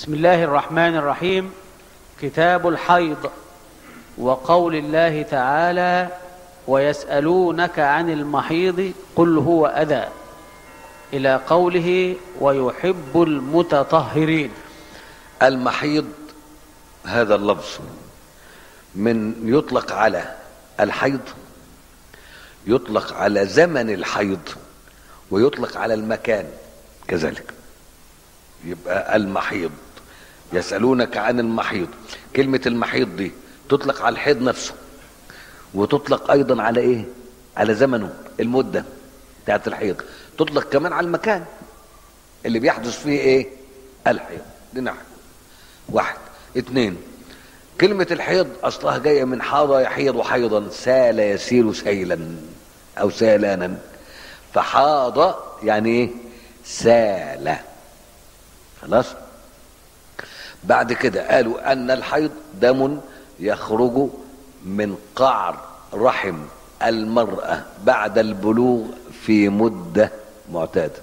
بسم الله الرحمن الرحيم كتاب الحيض وقول الله تعالى ويسألونك عن المحيض قل هو أذى إلى قوله ويحب المتطهرين المحيض هذا اللفظ من يطلق على الحيض يطلق على زمن الحيض ويطلق على المكان كذلك يبقى المحيض يسألونك عن المحيض كلمة المحيض دي تطلق على الحيض نفسه وتطلق أيضا على إيه على زمنه المدة بتاعت الحيض تطلق كمان على المكان اللي بيحدث فيه إيه الحيض دي ناحية واحد اتنين كلمة الحيض أصلها جاية من حاض يحيض حيضا سال يسير سيلا أو سيلانا فحاض يعني إيه سال خلاص بعد كده قالوا أن الحيض دم يخرج من قعر رحم المرأة بعد البلوغ في مدة معتادة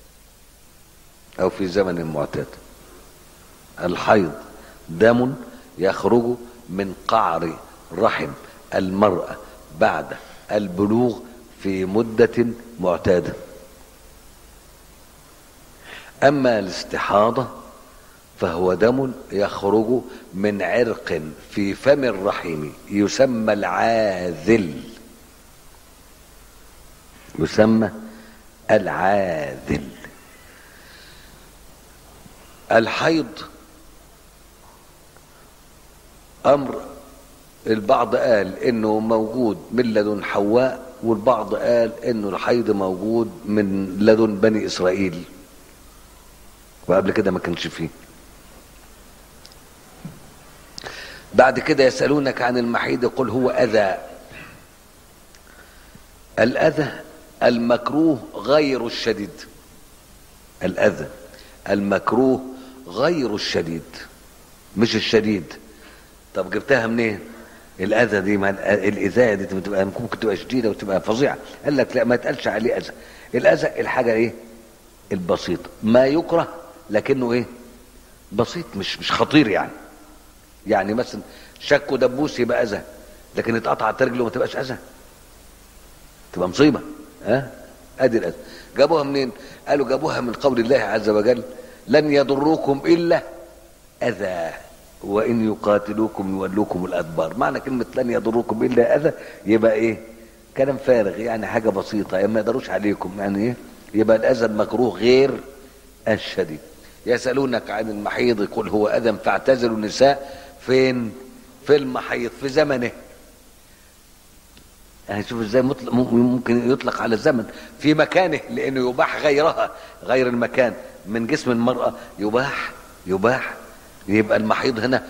أو في زمن معتاد الحيض دم يخرج من قعر رحم المرأة بعد البلوغ في مدة معتادة أما الاستحاضة فهو دم يخرج من عرق في فم الرحم يسمى العاذل يسمى العاذل الحيض امر البعض قال انه موجود من لدن حواء والبعض قال انه الحيض موجود من لدن بني اسرائيل وقبل كده ما كانش فيه بعد كده يسألونك عن المحيض قل هو أذى الأذى المكروه غير الشديد الأذى المكروه غير الشديد مش الشديد طب جبتها منين الأذى دي ما الإذاية دي بتبقى ممكن تبقى شديدة وتبقى فظيعة قال لك لا ما تقالش عليه أذى الأذى الحاجة إيه البسيط ما يكره لكنه إيه بسيط مش مش خطير يعني يعني مثلا شك دبوس يبقى اذى لكن اتقطعت رجله ما تبقاش اذى تبقى مصيبه ها ادي الاذى جابوها منين قالوا جابوها من قول الله عز وجل لن يضروكم الا اذى وان يقاتلوكم يولوكم الادبار معنى كلمه لن يضروكم الا اذى يبقى ايه كلام فارغ يعني حاجه بسيطه يعني ما يقدروش عليكم يعني ايه يبقى الاذى المكروه غير الشديد يسالونك عن المحيض قل هو اذى فاعتزلوا النساء فين في المحيض في زمنه يعني شوف ازاي مطلق ممكن يطلق على الزمن في مكانه لانه يباح غيرها غير المكان من جسم المرأة يباح يباح يبقى المحيض هنا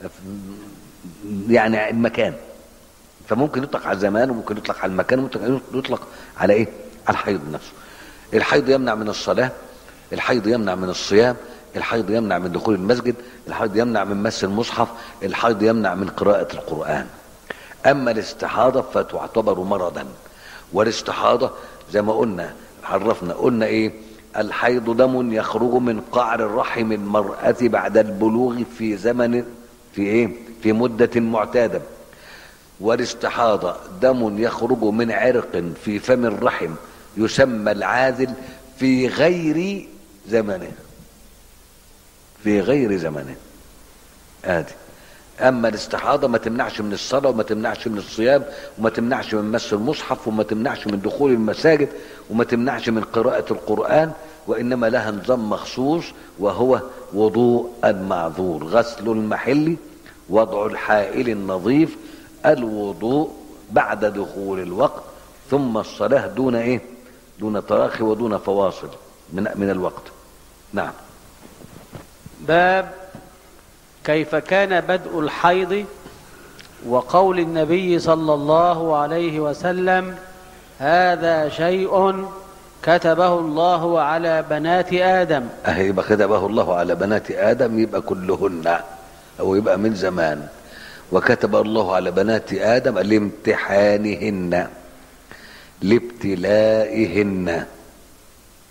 يعني المكان فممكن يطلق على الزمان وممكن يطلق على المكان وممكن يطلق على ايه على الحيض نفسه الحيض يمنع من الصلاة الحيض يمنع من الصيام الحيض يمنع من دخول المسجد الحيض يمنع من مس المصحف الحيض يمنع من قراءة القرآن أما الاستحاضة فتعتبر مرضا والاستحاضة زي ما قلنا عرفنا قلنا إيه الحيض دم يخرج من قعر الرحم المرأة بعد البلوغ في زمن في إيه في مدة معتادة والاستحاضة دم يخرج من عرق في فم الرحم يسمى العاذل في غير زمنه في غير زمنه ادي اما الاستحاضه ما تمنعش من الصلاه وما تمنعش من الصيام وما تمنعش من مس المصحف وما تمنعش من دخول المساجد وما تمنعش من قراءه القران وانما لها نظام مخصوص وهو وضوء المعذور غسل المحل وضع الحائل النظيف الوضوء بعد دخول الوقت ثم الصلاه دون ايه دون تراخي ودون فواصل من من الوقت نعم باب كيف كان بدء الحيض وقول النبي صلى الله عليه وسلم هذا شيء كتبه الله على بنات آدم أهي يبقى كتبه الله على بنات آدم يبقى كلهن أو يبقى من زمان وكتب الله على بنات آدم لامتحانهن لابتلائهن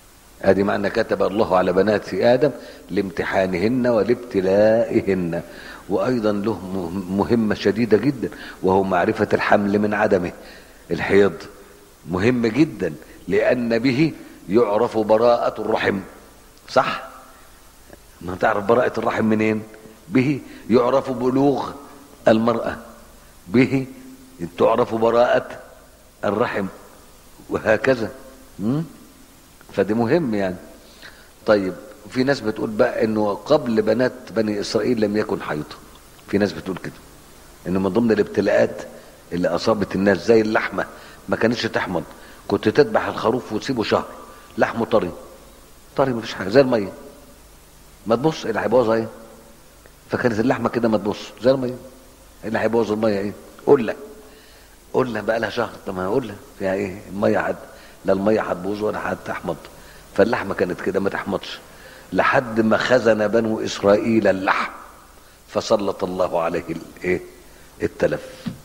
ادي معنى كتب الله على بنات ادم لامتحانهن ولابتلائهن وايضا له مهمه شديده جدا وهو معرفه الحمل من عدمه الحيض مهم جدا لان به يعرف براءه الرحم صح ما تعرف براءه الرحم منين به يعرف بلوغ المراه به تعرف براءه الرحم وهكذا م? فده مهم يعني طيب في ناس بتقول بقى انه قبل بنات بني اسرائيل لم يكن حيض في ناس بتقول كده انه من ضمن الابتلاءات اللي اصابت الناس زي اللحمه ما كانتش تحمض كنت تذبح الخروف وتسيبه شهر لحمه طري طري مفيش حاجه زي الميه ما تبص اللي هيبوظ ايه فكانت اللحمه كده ما تبص زي الميه اللي هيبوظ الميه ايه قله قله بقى لها شهر طب ما قله فيها ايه الميه حد لا الميه هتبوظ ولا هتحمض فاللحمه كانت كده ما تحمضش لحد ما خزن بنو اسرائيل اللحم فسلط الله عليه الايه التلف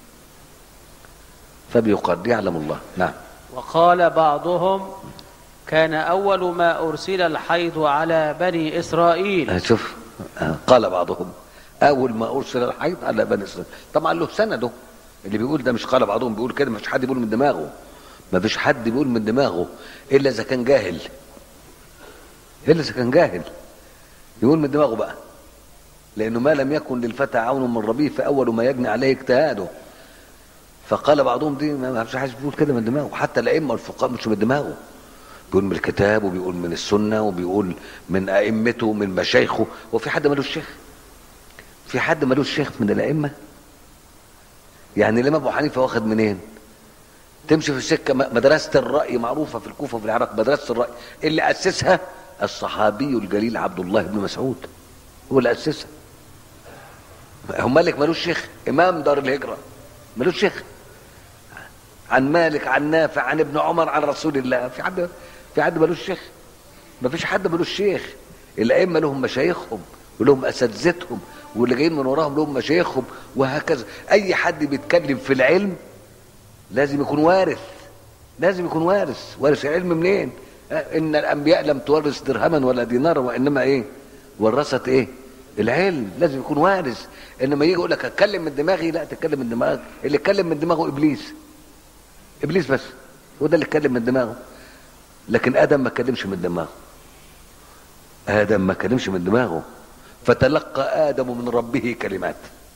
فبيقال يعلم الله نعم وقال بعضهم كان أول ما أرسل الحيض على بني إسرائيل شوف آه، قال بعضهم اول ما ارسل الحيض على بني اسرائيل طبعا له سنده اللي بيقول ده مش قال بعضهم بيقول كده مش حد بيقول من دماغه ما فيش حد بيقول من دماغه الا اذا كان جاهل الا اذا كان جاهل يقول من دماغه بقى لانه ما لم يكن للفتى عون من ربيه فاول ما يجني عليه اجتهاده فقال بعضهم دي ما فيش حد بيقول كده من دماغه حتى الائمه والفقهاء مش من دماغه بيقول من الكتاب وبيقول من السنه وبيقول من ائمته ومن مشايخه وفي حد ملوش شيخ في حد ملوش شيخ من الائمه يعني الامام ابو حنيفه واخد منين تمشي في السكه م- مدرسه الراي معروفه في الكوفه وفي العراق مدرسه الراي اللي اسسها الصحابي الجليل عبد الله بن مسعود هو اللي اسسها هم مالك ملوش شيخ امام دار الهجره ملوش شيخ عن مالك عن نافع عن ابن عمر عن رسول الله في حد في حد ملوش شيخ ما فيش حد ملوش شيخ الائمه لهم مشايخهم ولهم اساتذتهم واللي جايين من وراهم لهم مشايخهم وهكذا اي حد بيتكلم في العلم لازم يكون وارث لازم يكون وارث وارث علم منين آه، ان الانبياء لم تورث درهما ولا دينارا وانما ايه ورثت ايه العلم لازم يكون وارث انما يجي يقول لك اتكلم من دماغي لا تتكلم من دماغك اللي اتكلم من دماغه ابليس ابليس بس هو ده اللي اتكلم من دماغه لكن ادم ما اتكلمش من دماغه ادم ما اتكلمش من دماغه فتلقى ادم من ربه كلمات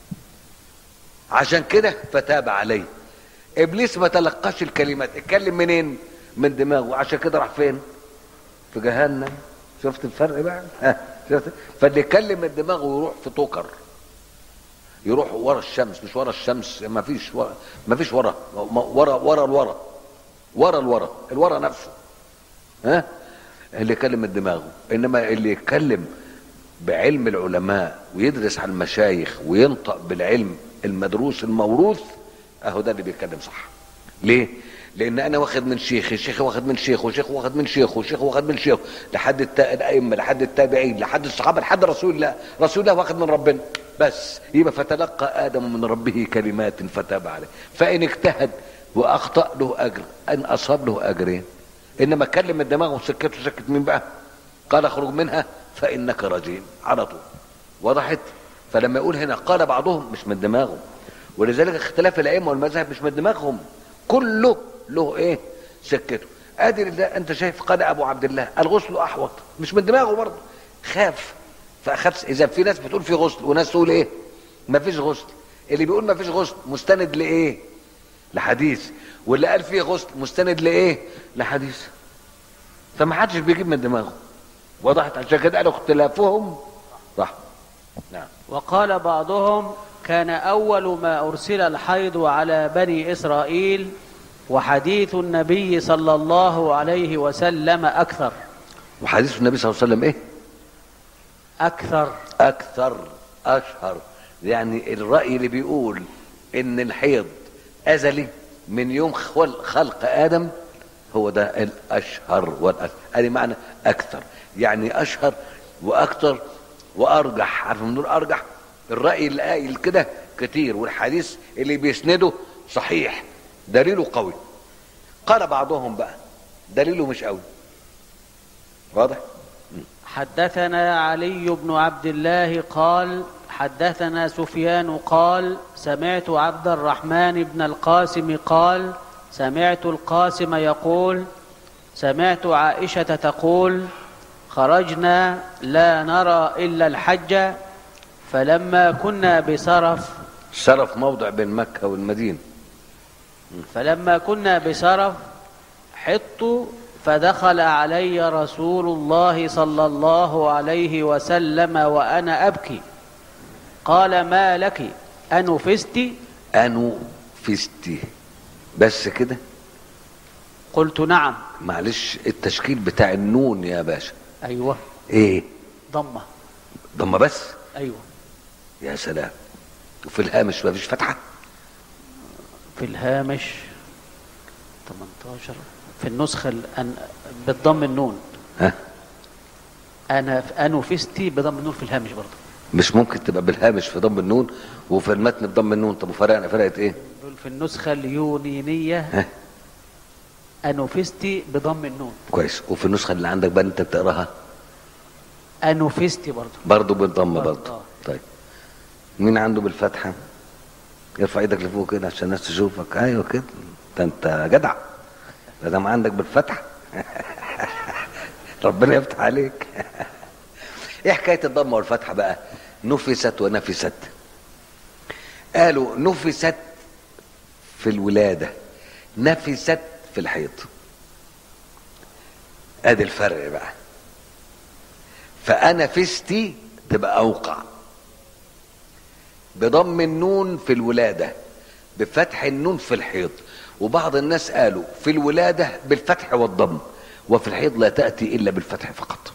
عشان كده فتاب عليه ابليس ما تلقاش الكلمات اتكلم منين من دماغه عشان كده راح فين في جهنم شفت الفرق بقى ها شفت فاللي يتكلم من دماغه يروح في توكر يروح ورا الشمس مش ورا الشمس ما فيش ورا ما فيش ورا ما- ورا ورا الورا ورا الورا الورا نفسه ها اللي يتكلم من دماغه انما اللي يتكلم بعلم العلماء ويدرس على المشايخ وينطق بالعلم المدروس الموروث اهو ده اللي بيتكلم صح ليه لان انا واخد من شيخي شيخي واخد من شيخه وشيخه واخد من شيخه وشيخه واخد من شيخه لحد التا- الائمه لحد التابعين لحد الصحابه لحد رسول الله رسول الله واخد من ربنا بس يبقى فتلقى ادم من ربه كلمات فتاب عليه فان اجتهد واخطا له اجر ان اصاب له اجرين انما اتكلم من دماغه وسكته سكت مين بقى قال اخرج منها فانك رجيم على طول وضحت فلما يقول هنا قال بعضهم مش من دماغه ولذلك اختلاف الائمه والمذاهب مش من دماغهم كله له ايه سكته ادي ده انت شايف قال ابو عبد الله الغسل احوط مش من دماغه برضه خاف فاخذ اذا في ناس بتقول في غسل وناس تقول ايه ما فيش غسل اللي بيقول ما فيش غسل مستند لايه لحديث واللي قال فيه غسل مستند لايه لحديث فما حدش بيجيب من دماغه وضحت عشان كده قالوا اختلافهم صح نعم وقال بعضهم كان أول ما أرسل الحيض على بني إسرائيل وحديث النبي صلى الله عليه وسلم أكثر وحديث النبي صلى الله عليه وسلم ايه أكثر اكثر اشهر يعني الراي اللي بيقول ان الحيض ازلي من يوم خل- خلق ادم هو ده الاشهر والاشهر ادي معنى اكثر يعني اشهر واكثر وارجح عارف من دول ارجح الراي اللي قايل كده كتير والحديث اللي بيسنده صحيح دليله قوي قال بعضهم بقى دليله مش قوي واضح حدثنا علي بن عبد الله قال حدثنا سفيان قال سمعت عبد الرحمن بن القاسم قال سمعت القاسم يقول سمعت عائشه تقول خرجنا لا نرى الا الحج فلما كنا بسرف شرف موضع بين مكة والمدينة فلما كنا بسرف حط فدخل علي رسول الله صلى الله عليه وسلم وانا ابكي قال ما لك انفست أنو فيستي بس كده قلت نعم معلش التشكيل بتاع النون يا باشا ايوه ايه ضمه ضمه بس ايوه يا سلام وفي الهامش ما فيش فتحه في الهامش 18 في النسخه الأن... بالضم النون ها انا انفستي بضم النون في الهامش برضه مش ممكن تبقى بالهامش في ضم النون وفي المتن بضم النون طب وفرقنا فرقت ايه دول في النسخه اليونينيه ها انفستي بضم النون كويس وفي النسخه اللي عندك بقى انت بتقراها انفستي برضه برضه بالضم برضه، برضه آه. طيب مين عنده بالفتحه ارفع ايدك لفوق كده عشان الناس تشوفك ايوه كده ده انت جدع ده دام عندك بالفتحه ربنا يفتح عليك ايه حكايه الضمه والفتحه بقى نفست ونفست قالوا نفست في الولاده نفست في الحيض ادي الفرق بقى فانا فستي تبقى اوقع بضم النون في الولاده بفتح النون في الحيض وبعض الناس قالوا في الولاده بالفتح والضم وفي الحيض لا تاتي الا بالفتح فقط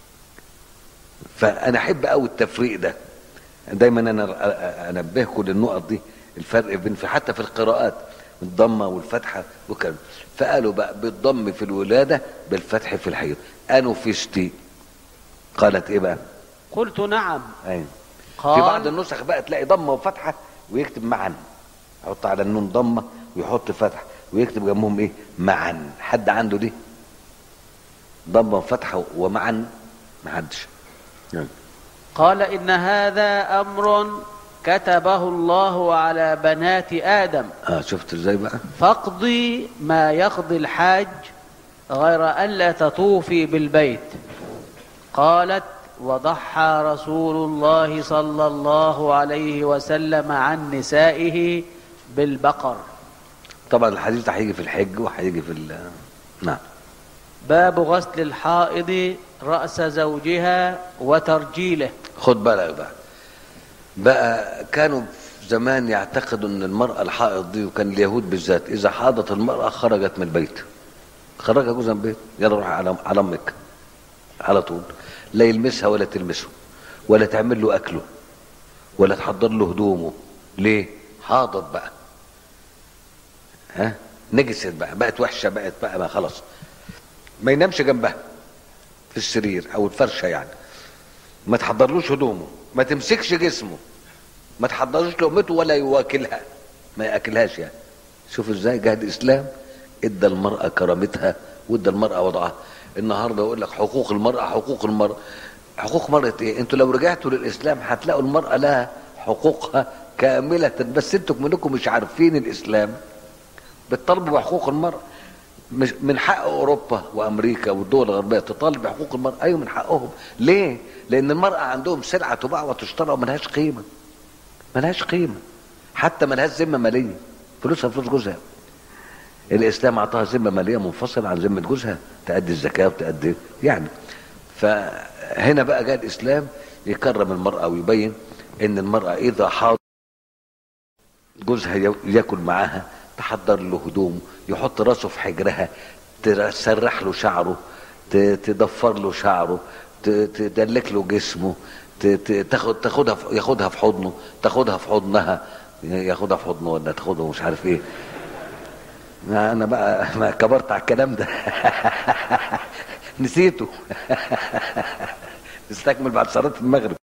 فانا احب قوي التفريق ده دايما انا انبهكم للنقط دي الفرق بين في حتى في القراءات الضمه والفتحه وكذا فقالوا بقى بالضم في الولاده بالفتح في الحيض انفستي قالت ايه بقى؟ قلت نعم ايوه قال في بعض النسخ بقى تلاقي ضمه وفتحه ويكتب معا يحط على النون ضمه ويحط فتحه ويكتب جنبهم ايه؟ معا حد عنده دي؟ ضمه وفتحه ومعا ما حدش يعني. قال إن هذا أمر كتبه الله على بنات آدم اه شفت ازاي بقى؟ فاقضي ما يقضي الحاج غير ألا تطوفي بالبيت قالت وضحى رسول الله صلى الله عليه وسلم عن نسائه بالبقر طبعا الحديث ده هيجي في الحج وهيجي في ال نعم باب غسل الحائض رأس زوجها وترجيله خد بالك بقى بقى كانوا في زمان يعتقدوا ان المرأة الحائض دي وكان اليهود بالذات اذا حاضت المرأة خرجت من البيت خرجها جوزها من البيت يلا روح على على امك على طول لا يلمسها ولا تلمسه ولا تعمل له اكله ولا تحضر له هدومه ليه حاضت بقى ها نجست بقى بقت وحشه بقت بقى ما خلاص ما ينامش جنبها في السرير او الفرشه يعني ما تحضرلوش هدومه ما تمسكش جسمه ما تحضرلوش لقمته ولا يواكلها ما ياكلهاش يعني شوف ازاي جهد الاسلام ادى المراه كرامتها وادى المراه وضعها النهارده يقول لك حقوق المراه حقوق المراه حقوق مرأة ايه انتوا لو رجعتوا للاسلام هتلاقوا المرأة لها حقوقها كاملة بس انتوا منكم مش عارفين الاسلام بتطالبوا بحقوق المرأة مش من حق اوروبا وامريكا والدول الغربيه تطالب بحقوق المراه ايوه من حقهم ليه لان المراه عندهم سلعه تباع وتشترى وملهاش قيمه ملهاش قيمه حتى ملهاش ذمه ماليه فلوسها فلوس جوزها الاسلام اعطاها ذمه ماليه منفصله عن ذمه جوزها تؤدي الزكاه وتؤدي يعني فهنا بقى جاء الاسلام يكرم المراه ويبين ان المراه اذا حاضر جوزها ياكل معاها تحضر له هدومه يحط راسه في حجرها تسرح له شعره تضفر له شعره تدلك له جسمه تاخد تاخدها في ياخدها في حضنه تاخدها في حضنها ياخدها في حضنه ولا تاخدها مش عارف ايه انا بقى ما كبرت على الكلام ده نسيته نستكمل بعد صلاه المغرب